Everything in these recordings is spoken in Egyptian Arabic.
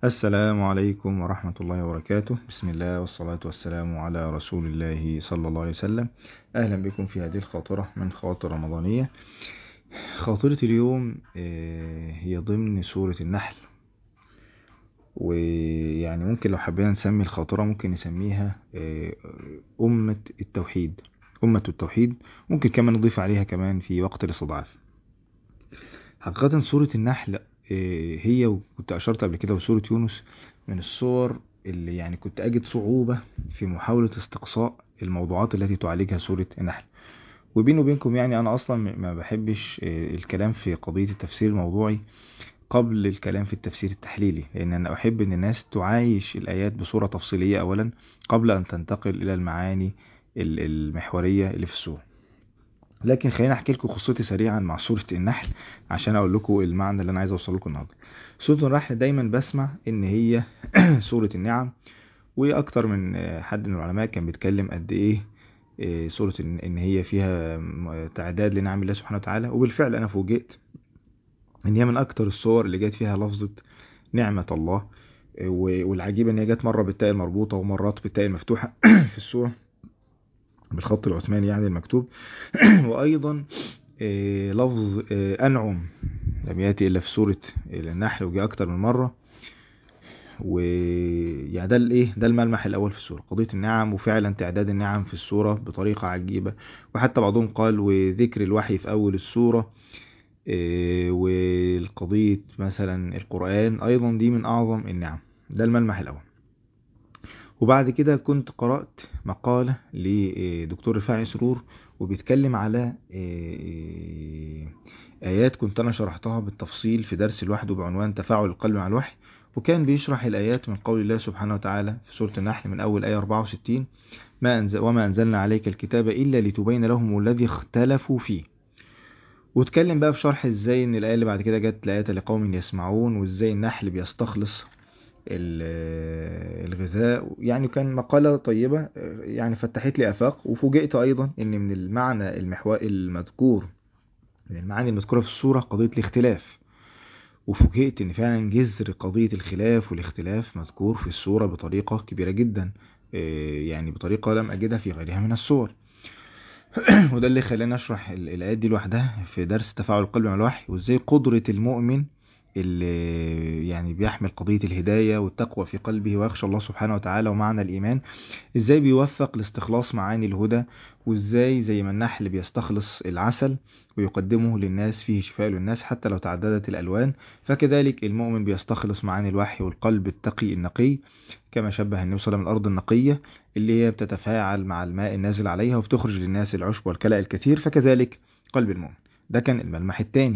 السلام عليكم ورحمة الله وبركاته بسم الله والصلاة والسلام على رسول الله صلى الله عليه وسلم أهلا بكم في هذه الخاطرة من خواطر رمضانية خاطرة اليوم آه، هي ضمن سورة النحل ويعني ممكن لو حبينا نسمي الخاطرة ممكن نسميها آه، أمة التوحيد أمة التوحيد ممكن كمان نضيف عليها كمان في وقت الاستضعاف حقيقة سورة النحل آه، هي وكنت أشرت قبل كده وسورة يونس من الصور اللي يعني كنت أجد صعوبة في محاولة استقصاء الموضوعات التي تعالجها سورة النحل وبيني وبينكم يعني أنا أصلا ما بحبش آه، الكلام في قضية التفسير الموضوعي قبل الكلام في التفسير التحليلي لأن أنا أحب أن الناس تعايش الآيات بصورة تفصيلية أولا قبل أن تنتقل إلى المعاني ال- المحورية اللي في السورة لكن خليني احكي لكم قصتي سريعا مع سورة النحل عشان اقول لكم المعنى اللي انا عايز اوصل لكم النهارده. سورة النحل دايما بسمع ان هي سورة النعم واكتر من حد من العلماء كان بيتكلم قد ايه إيه سورة إن- ان هي فيها م- تعداد لنعم الله سبحانه وتعالى وبالفعل انا فوجئت ان هي من اكتر الصور اللي جت فيها لفظة نعمة الله إيه و- والعجيب ان هي جت مرة بالتاء المربوطة ومرات بالتاء المفتوحة في السورة بالخط العثماني يعني المكتوب وايضا آه، لفظ آه، انعم لم ياتي الا في سوره النحل وجاء اكتر من مره ويعني ده الايه ده الملمح الاول في السوره قضيه النعم وفعلا تعداد النعم في السوره بطريقه عجيبه وحتى بعضهم قال وذكر الوحي في اول السوره آه، والقضيه مثلا القران ايضا دي من اعظم النعم ده الملمح الاول وبعد كده كنت قرأت مقالة لدكتور رفاعي سرور وبيتكلم على آه، آيات كنت أنا شرحتها بالتفصيل في درس لوحده بعنوان تفاعل القلب مع الوحي وكان بيشرح الآيات من قول الله سبحانه وتعالى في سورة النحل من أول آية 64 ما أنزل وما أنزلنا عليك الكتاب إلا لتبين لهم الذي اختلفوا فيه واتكلم بقى في شرح ازاي ان الآية اللي بعد كده جت لآيات لقوم يسمعون وازاي النحل بيستخلص ال- الغذاء يعني كان مقالة طيبة يعني فتحت لي آفاق وفوجئت أيضا إن من المعنى المحوري المذكور من المعاني المذكورة في السورة قضية الاختلاف وفوجئت إن فعلا جذر قضية الخلاف والاختلاف مذكور في السورة بطريقة كبيرة جدا إيه، يعني بطريقة لم أجدها في غيرها من السور وده اللي خلاني أشرح ال- الآيات دي لوحدها في درس تفاعل القلب مع الوحي وإزاي قدرة المؤمن اللي يعني بيحمل قضية الهداية والتقوى في قلبه ويخشى الله سبحانه وتعالى ومعنى الإيمان ازاي بيوفق لاستخلاص معاني الهدى وازاي زي ما النحل بيستخلص العسل ويقدمه للناس فيه شفاء للناس حتى لو تعددت الألوان فكذلك المؤمن بيستخلص معاني الوحي والقلب التقي النقي كما شبه النبي صلى الله عليه وسلم الأرض النقية اللي هي بتتفاعل مع الماء النازل عليها وبتخرج للناس العشب والكلى الكثير فكذلك قلب المؤمن ده كان الملمح الثاني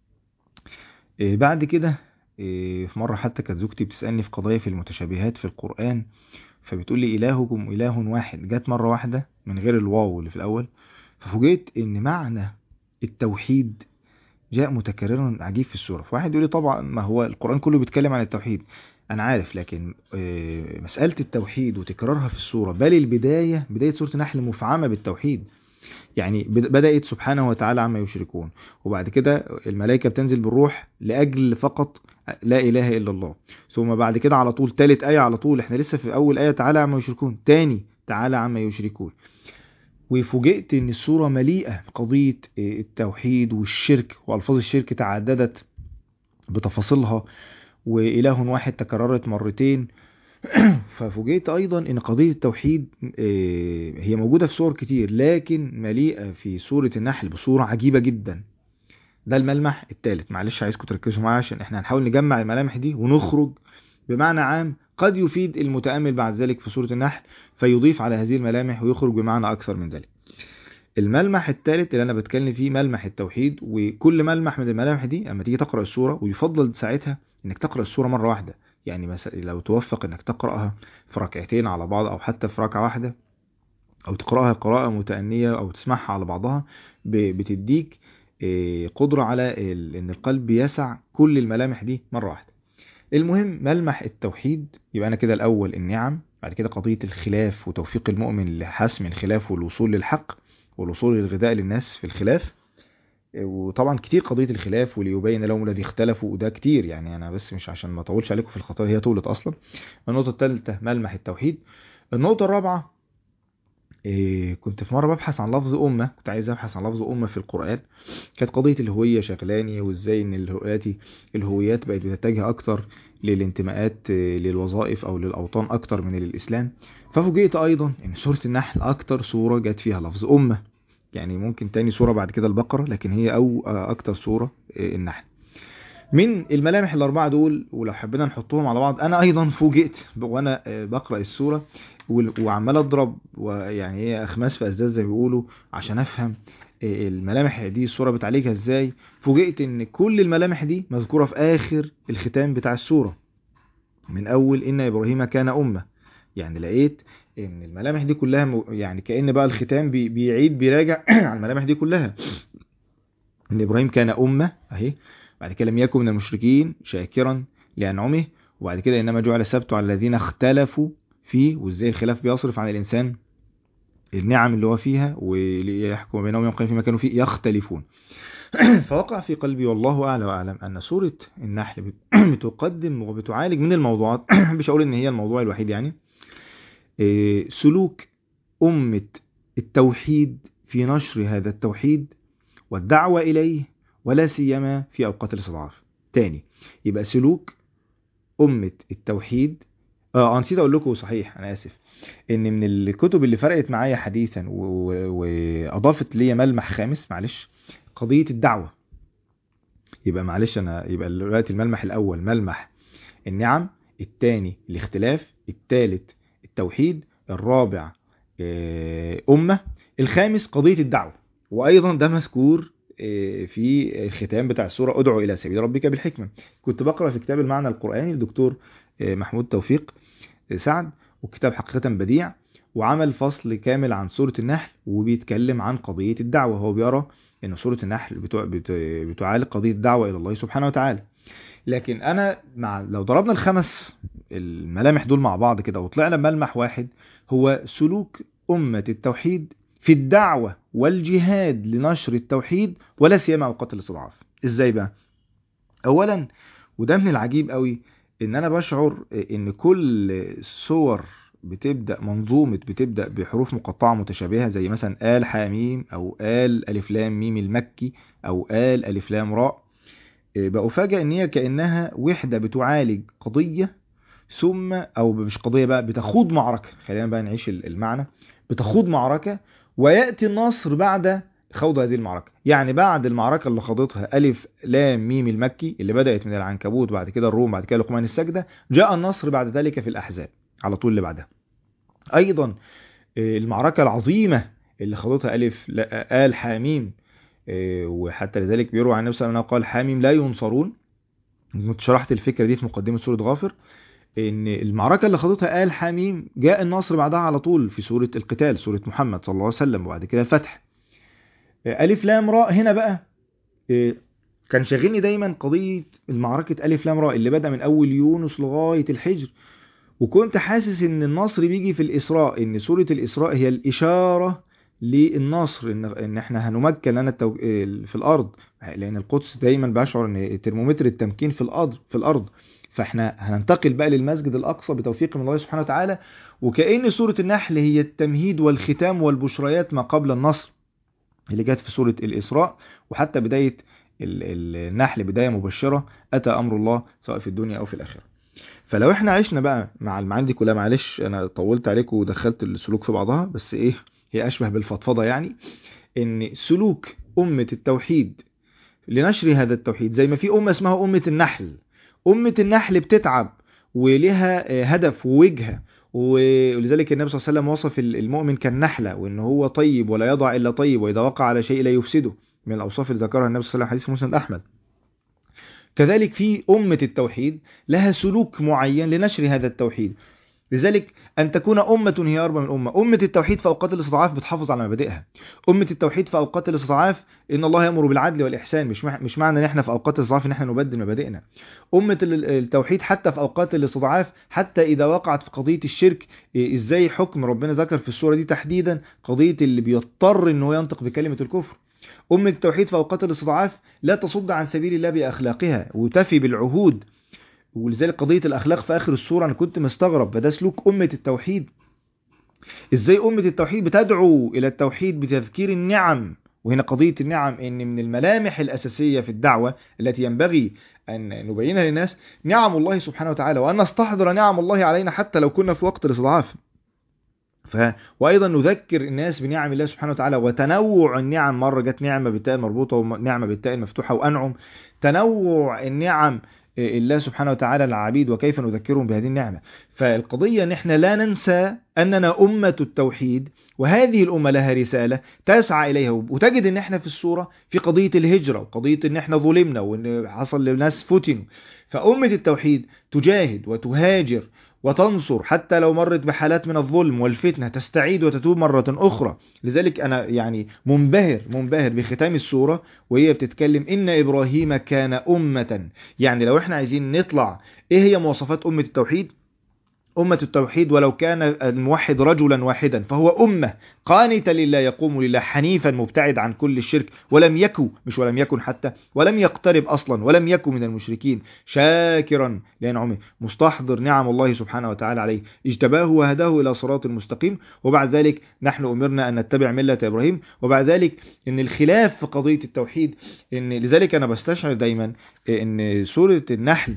إيه بعد كده إيه في مرة حتى كانت زوجتي بتسألني في قضايا في المتشابهات في القرآن فبتقول لي إلهكم إله واحد جت مرة واحدة من غير الواو اللي في الأول ففوجئت إن معنى التوحيد جاء متكررا عجيب في السورة فواحد يقول لي طبعا ما هو القرآن كله بيتكلم عن التوحيد أنا عارف لكن آه، مسألة التوحيد وتكرارها في السورة بل البداية بداية سورة النحل مفعمة بالتوحيد يعني بد- بدأت سبحانه وتعالى عما يشركون وبعد كده الملائكة بتنزل بالروح لأجل فقط لا إله إلا الله ثم بعد كده على طول تالت آية على طول احنا لسه في أول آية تعالى عما يشركون تاني تعالى عما يشركون وفوجئت ان السورة مليئة بقضية التوحيد والشرك والفاظ الشرك تعددت بتفاصيلها وإله واحد تكررت مرتين ففوجئت ايضا ان قضية التوحيد آه، هي موجودة في صور كتير لكن مليئة في سورة النحل بصورة عجيبة جدا ده الملمح الثالث معلش عايزكم تركزوا معايا عشان احنا هنحاول نجمع الملامح دي ونخرج بمعنى عام قد يفيد المتأمل بعد ذلك في سورة النحل فيضيف على هذه الملامح ويخرج بمعنى أكثر من ذلك الملمح الثالث اللي أنا بتكلم فيه ملمح التوحيد وكل ملمح من الملامح دي أما تيجي تقرأ السورة ويفضل ساعتها إنك تقرأ السورة مرة واحدة يعني مثلا لو توفق إنك تقرأها في ركعتين على بعض أو حتى في ركعة واحدة أو تقرأها قراءة متأنية أو تسمعها على بعضها ب- بتديك إيه، قدرة على ال- إن القلب يسع كل الملامح دي مرة واحدة المهم ملمح التوحيد يبقى أنا كده الأول النعم بعد كده قضية الخلاف وتوفيق المؤمن لحسم الخلاف والوصول للحق والوصول للغذاء للناس في الخلاف وطبعا كتير قضية الخلاف وليبين لهم الذي اختلفوا وده كتير يعني أنا بس مش عشان ما أطولش عليكم في الخطايا هي طولت أصلا النقطة الثالثة ملمح التوحيد النقطة الرابعة إيه كنت في مرة ببحث عن لفظ أمة كنت عايز أبحث عن لفظ أمة في القرآن كانت قضية الهوية شغلاني وإزاي إن الهويات الهويات بقت بتتجه أكتر للانتماءات للوظائف أو للأوطان أكتر من للإسلام ففوجئت أيضا إن سورة النحل أكتر سورة جت فيها لفظ أمة يعني ممكن تاني سورة بعد كده البقرة لكن هي أو أكتر سورة النحل من الملامح الأربعة دول ولو حبينا نحطهم على بعض أنا أيضا فوجئت وأنا بقرأ السورة وعمال أضرب ويعني هي أخماس في أسداد زي ما بيقولوا عشان أفهم الملامح دي السورة بتعالجها إزاي فوجئت إن كل الملامح دي مذكورة في آخر الختام بتاع السورة من أول إن إبراهيم كان أمة يعني لقيت ان الملامح دي كلها يعني كأن بقى الختام بيعيد بيراجع على الملامح دي كلها ان ابراهيم كان امه اهي بعد كده لم يكن من المشركين شاكرا لانعمه وبعد كده انما جعل السبت على الذين اختلفوا فيه وازاي الخلاف بيصرف عن الانسان النعم اللي هو فيها وليحكم بينهم يوم فيما كانوا فيه يختلفون فوقع في قلبي والله اعلى واعلم ان سوره النحل بتقدم وبتعالج من الموضوعات مش اقول ان هي الموضوع الوحيد يعني سلوك أمة التوحيد في نشر هذا التوحيد والدعوة إليه ولا سيما في أوقات الاستضعاف تاني يبقى سلوك أمة التوحيد اه نسيت أقول لكم صحيح أنا آسف إن من الكتب اللي فرقت معايا حديثا وأضافت لي ملمح خامس معلش قضية الدعوة يبقى معلش أنا يبقى دلوقتي الملمح الأول ملمح النعم الثاني الاختلاف الثالث التوحيد الرابع أمة الخامس قضية الدعوة وأيضا ده مذكور في الختام بتاع السورة ادعو إلى سبيل ربك بالحكمة كنت بقرأ في كتاب المعنى القرآني للدكتور محمود توفيق سعد وكتاب حقيقة بديع وعمل فصل كامل عن سورة النحل وبيتكلم عن قضية الدعوة هو بيرى أن سورة النحل بتعالج قضية الدعوة إلى الله سبحانه وتعالى لكن انا مع لو ضربنا الخمس الملامح دول مع بعض كده وطلعنا بملمح واحد هو سلوك أمة التوحيد في الدعوة والجهاد لنشر التوحيد ولا سيما أوقات الاستضعاف ازاي بقى اولا وده من العجيب قوي ان انا بشعر ان كل صور بتبدأ منظومة بتبدأ بحروف مقطعة متشابهة زي مثلا آل حاميم أو آل ألف لام ميم المكي أو آل ألف لام راء بأفاجأ ان هي كأنها وحدة بتعالج قضية ثم او مش قضية بقى بتخوض معركة خلينا بقى نعيش المعنى بتخوض معركة ويأتي النصر بعد خوض هذه المعركة يعني بعد المعركة اللي خاضتها ألف لام ميم المكي اللي بدأت من العنكبوت بعد كده الروم بعد كده لقمان السجدة جاء النصر بعد ذلك في الأحزاب على طول اللي بعدها أيضا المعركة العظيمة اللي خاضتها ألف آل حاميم وحتى لذلك بيروى عن النبي صلى الله عليه وسلم قال حاميم لا ينصرون شرحت الفكرة دي في مقدمة سورة غافر ان المعركة اللي خاضتها آل حاميم جاء النصر بعدها على طول في سورة القتال سورة محمد صلى الله عليه وسلم وبعد كده الفتح ألف لام راء هنا بقى كان شاغلني دايما قضية المعركة ألف لام راء اللي بدأ من أول يونس لغاية الحجر وكنت حاسس ان النصر بيجي في الإسراء ان سورة الإسراء هي الإشارة للنصر ان ان احنا هنمكن لنا التو... في الارض لان القدس دايما بشعر ان ترمومتر التمكين في الارض في الارض فاحنا هننتقل بقى للمسجد الاقصى بتوفيق من الله سبحانه وتعالى وكأن سورة النحل هي التمهيد والختام والبشريات ما قبل النصر اللي جت في سورة الإسراء وحتى بداية النحل بداية مبشرة أتى أمر الله سواء في الدنيا أو في الآخرة فلو احنا عشنا بقى مع المعاني دي كلها معلش انا طولت عليكم ودخلت السلوك في بعضها بس ايه هي أشبه بالفضفضة يعني إن سلوك أمة التوحيد لنشر هذا التوحيد زي ما في أمة اسمها أمة النحل أمة النحل بتتعب ولها هدف ووجهة ولذلك النبي صلى الله عليه وسلم وصف المؤمن كالنحلة وإن هو طيب ولا يضع إلا طيب وإذا وقع على شيء لا يفسده من الأوصاف اللي ذكرها النبي صلى الله عليه وسلم حديث مسند أحمد كذلك في أمة التوحيد لها سلوك معين لنشر هذا التوحيد لذلك أن تكون أمة هي أربى من أمة أمة التوحيد في أوقات الاستضعاف بتحافظ على مبادئها أمة التوحيد في أوقات الاستضعاف إن الله يأمر بالعدل والإحسان مش مش معنى إن إحنا في أوقات الاستضعاف إن إحنا نبدل مبادئنا أمة التوحيد حتى في أوقات الاستضعاف حتى إذا وقعت في قضية الشرك إزاي حكم ربنا ذكر في السورة دي تحديدا قضية اللي بيضطر إن هو ينطق بكلمة الكفر أمة التوحيد في أوقات الاستضعاف لا تصد عن سبيل الله بأخلاقها وتفي بالعهود ولذلك قضية الأخلاق في آخر السورة أنا كنت مستغرب فده سلوك أمة التوحيد إزاي أمة التوحيد بتدعو إلى التوحيد بتذكير النعم وهنا قضية النعم إن من الملامح الأساسية في الدعوة التي ينبغي أن نبينها للناس نعم الله سبحانه وتعالى وأن نستحضر نعم الله علينا حتى لو كنا في وقت الاستضعاف ف... وأيضا نذكر الناس بنعم الله سبحانه وتعالى وتنوع النعم مرة جت نعمة بالتاء المربوطة ونعمة بالتاء المفتوحة وأنعم تنوع النعم الله سبحانه وتعالى العبيد وكيف نذكرهم بهذه النعمة فالقضية ان احنا لا ننسى اننا امة التوحيد وهذه الامة لها رسالة تسعى اليها وتجد ان احنا في الصورة في قضية الهجرة وقضية ان احنا ظلمنا وان حصل لناس فتنوا فأمة التوحيد تجاهد وتهاجر وتنصر حتى لو مرت بحالات من الظلم والفتنة تستعيد وتتوب مرة أخرى لذلك أنا يعني منبهر منبهر بختام السورة وهي بتتكلم إن إبراهيم كان أمة يعني لو إحنا عايزين نطلع إيه هي مواصفات أمة التوحيد أمة التوحيد ولو كان الموحد رجلا واحدا فهو أمة قانتا لله يقوم لله حنيفا مبتعد عن كل الشرك ولم يكن مش ولم يكن حتى ولم يقترب أصلا ولم يكن من المشركين شاكرا لأنعمه مستحضر نعم الله سبحانه وتعالى عليه اجتباه وهداه إلى صراط المستقيم وبعد ذلك نحن أمرنا أن نتبع ملة إبراهيم وبعد ذلك أن الخلاف في قضية التوحيد أن لذلك أنا بستشعر دايما أن سورة النحل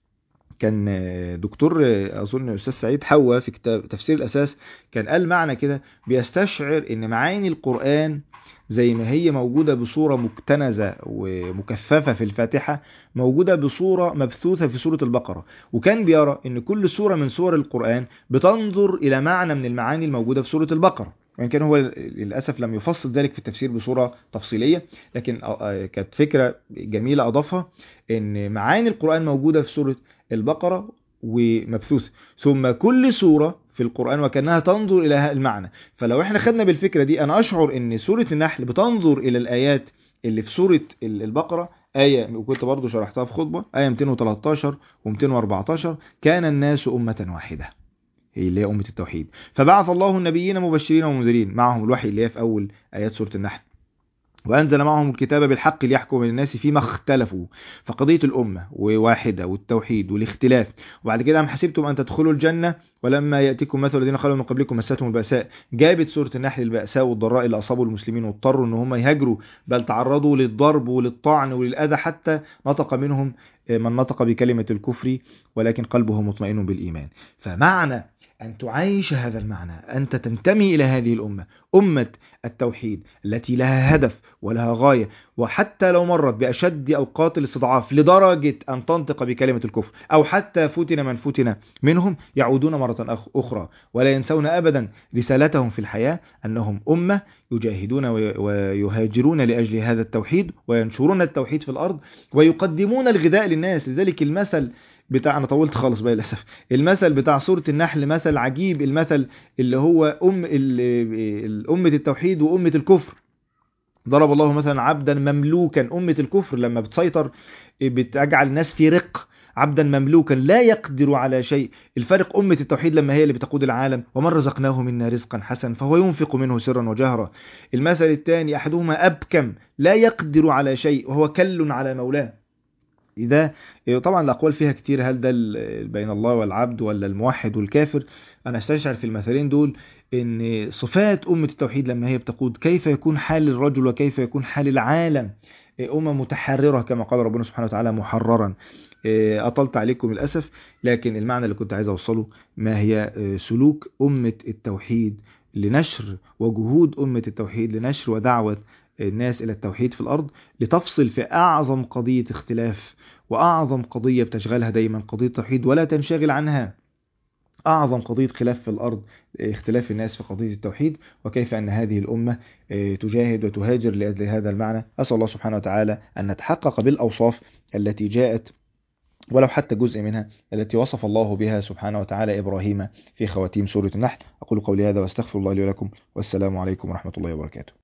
كان دكتور اظن استاذ سعيد حوا في كتاب تفسير الاساس كان قال معنى كده بيستشعر ان معاني القران زي ما هي موجوده بصوره مكتنزه ومكثفه في الفاتحه موجوده بصوره مبثوثه في سوره البقره وكان بيرى ان كل سوره من سور القران بتنظر الى معنى من المعاني الموجوده في سوره البقره وإن كان هو للأسف لم يفصل ذلك في التفسير بصورة تفصيلية لكن كانت فكرة جميلة أضافها أن معاني القرآن موجودة في سورة البقرة ومبثوثة ثم كل سورة في القرآن وكأنها تنظر إلى المعنى فلو احنا خدنا بالفكرة دي أنا أشعر أن سورة النحل بتنظر إلى الآيات اللي في سورة البقرة آية وكنت برضو شرحتها في خطبة آية 213 و214 كان الناس أمة واحدة هي اللي هي أمة التوحيد فبعث الله النبيين مبشرين ومنذرين معهم الوحي اللي هي في أول آيات سورة النحل وأنزل معهم الكتاب بالحق ليحكم الناس فيما اختلفوا فقضية الأمة وواحدة والتوحيد والاختلاف وبعد كده أم حسبتم أن تدخلوا الجنة ولما يأتيكم مثل الذين خلوا من قبلكم مستهم البأساء جابت سورة النحل البأساء والضراء اللي أصابوا المسلمين واضطروا أن هم يهاجروا بل تعرضوا للضرب وللطعن وللأذى حتى نطق منهم من نطق بكلمة الكفر ولكن قلبه مطمئن بالإيمان فمعنى أن تعيش هذا المعنى أنت تنتمي إلى هذه الأمة أمة التوحيد التي لها هدف ولها غاية وحتى لو مرت بأشد أوقات الاستضعاف لدرجة أن تنطق بكلمة الكفر أو حتى فتن من فتن منهم يعودون مرة أخرى ولا ينسون أبدا رسالتهم في الحياة أنهم أمة يجاهدون ويهاجرون لأجل هذا التوحيد وينشرون التوحيد في الأرض ويقدمون الغذاء للناس لذلك المثل بتاع انا طولت خالص بقى للاسف المثل بتاع سوره النحل مثل عجيب المثل اللي هو ام امه التوحيد وامه الكفر ضرب الله مثلا عبدا مملوكا امه الكفر لما بتسيطر بتجعل الناس في رق عبدا مملوكا لا يقدر على شيء الفرق أمة التوحيد لما هي اللي بتقود العالم ومن رزقناه منا رزقا حسنا فهو ينفق منه سرا وجهرا المثل الثاني أحدهما أبكم لا يقدر على شيء وهو كل على مولاه إذا طبعا الأقوال فيها كتير هل ده بين الله والعبد ولا الموحد والكافر أنا استشعر في المثلين دول ان صفات أمة التوحيد لما هي بتقود كيف يكون حال الرجل وكيف يكون حال العالم أمة متحررة كما قال ربنا سبحانه وتعالى محررا أطلت عليكم للأسف لكن المعنى اللي كنت عايز أوصله ما هي سلوك أمة التوحيد لنشر وجهود أمة التوحيد لنشر ودعوة الناس إلى التوحيد في الأرض لتفصل في أعظم قضية اختلاف وأعظم قضية بتشغلها دايما قضية التوحيد ولا تنشغل عنها أعظم قضية خلاف في الأرض اختلاف الناس في قضية التوحيد وكيف أن هذه الأمة تجاهد وتهاجر لأجل هذا المعنى أسأل الله سبحانه وتعالى أن نتحقق بالأوصاف التي جاءت ولو حتى جزء منها التي وصف الله بها سبحانه وتعالى إبراهيم في خواتيم سورة النحل أقول قولي هذا واستغفر الله لي ولكم والسلام عليكم ورحمة الله وبركاته